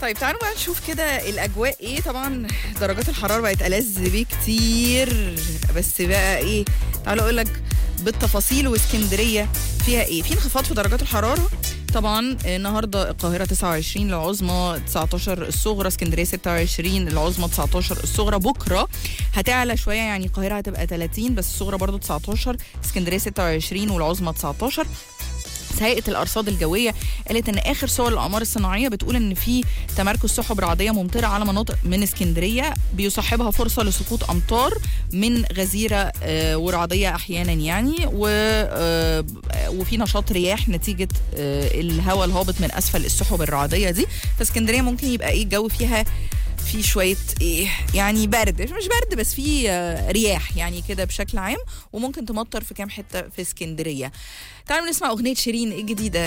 طيب تعالوا بقى نشوف كده الاجواء ايه طبعا درجات الحراره بقت ألذ بكتير بس بقى ايه تعالوا اقول لك بالتفاصيل واسكندريه فيها ايه في انخفاض في درجات الحراره طبعا النهارده القاهره 29 العظمى 19 الصغرى اسكندريه 26 العظمى 19 الصغرى بكره هتعلى شويه يعني القاهره هتبقى 30 بس الصغرى برضو 19 اسكندريه 26 والعظمى 19 هيئه الارصاد الجويه قالت ان اخر صور الاقمار الصناعيه بتقول ان في تمركز سحب رعديه ممطره على مناطق من اسكندريه بيصاحبها فرصه لسقوط امطار من غزيره آه، ورعديه احيانا يعني و آه، وفي نشاط رياح نتيجه آه، الهواء الهابط من اسفل السحب الرعديه دي فاسكندريه ممكن يبقى ايه الجو فيها في شويه ايه يعني برد مش برد بس في آه، رياح يعني كده بشكل عام وممكن تمطر في كام حته في اسكندريه تعالوا نسمع اغنيه شيرين الجديده